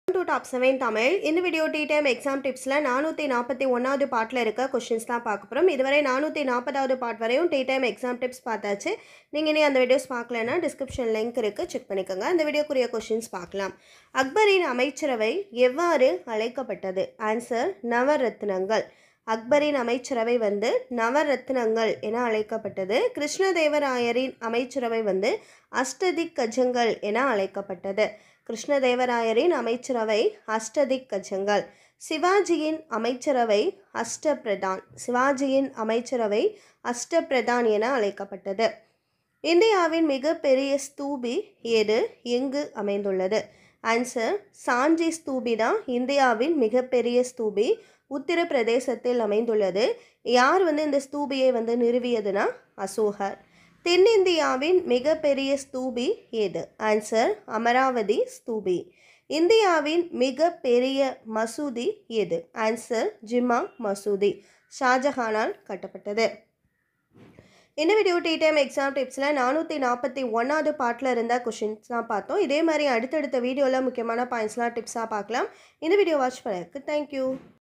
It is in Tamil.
டு டாப் செவன் தமிழ் இந்த வீடியோ டி டைம் எக்ஸாம் டிப்ஸில் நானூற்றி நாற்பத்தி ஒன்றாவது பார்ட்டில் இருக்க கொஷின்ஸ் தான் பார்க்க போகிறோம் இதுவரை நானூற்றி நாற்பதாவது பார்ட் வரையும் டி டைம் எக்ஸாம் டிப்ஸ் பார்த்தாச்சு நீங்கள் இனி அந்த வீடியோஸ் பார்க்கலன்னா டிஸ்கிரிப்ஷன் லிங்க் இருக்குது செக் பண்ணிக்கோங்க அந்த வீடியோக்குரிய கொஷின்ஸ் பார்க்கலாம் அக்பரின் அமைச்சரவை எவ்வாறு அழைக்கப்பட்டது ஆன்சர் நவரத்னங்கள் அக்பரின் அமைச்சரவை வந்து நவரத்னங்கள் என அழைக்கப்பட்டது கிருஷ்ணதேவராயரின் அமைச்சரவை வந்து அஷ்டதிக் கஜங்கள் என அழைக்கப்பட்டது கிருஷ்ணதேவராயரின் அமைச்சரவை அஷ்டதிக் கஜங்கள் சிவாஜியின் அமைச்சரவை அஷ்டபிரதான் சிவாஜியின் அமைச்சரவை அஷ்டபிரதான் என அழைக்கப்பட்டது இந்தியாவின் மிகப்பெரிய ஸ்தூபி எது எங்கு அமைந்துள்ளது ஆன்சர் சாஞ்சி ஸ்தூபி தான் இந்தியாவின் மிகப்பெரிய ஸ்தூபி உத்தரப்பிரதேசத்தில் அமைந்துள்ளது யார் வந்து இந்த ஸ்தூபியை வந்து நிறுவியதுன்னா அசோகர் தென்னிந்தியாவின் மிகப்பெரிய ஸ்தூபி எது ஆன்சர் அமராவதி ஸ்தூபி இந்தியாவின் மிக பெரிய மசூதி எது ஆன்சர் ஜிம்மா மசூதி ஷாஜஹானால் கட்டப்பட்டது இந்த வீடியோ டி டைம் எக்ஸாம் டிப்ஸில் நானூற்றி நாற்பத்தி ஒன்றாவது பார்ட்டில் இருந்த கொஷின்ஸ் தான் பார்த்தோம் இதே மாதிரி அடுத்தடுத்த வீடியோவில் முக்கியமான பாயிண்ட்ஸ்லாம் டிப்ஸாக பார்க்கலாம் இந்த வீடியோ வாட்ச் பண்ணதுக்கு தேங்க்யூ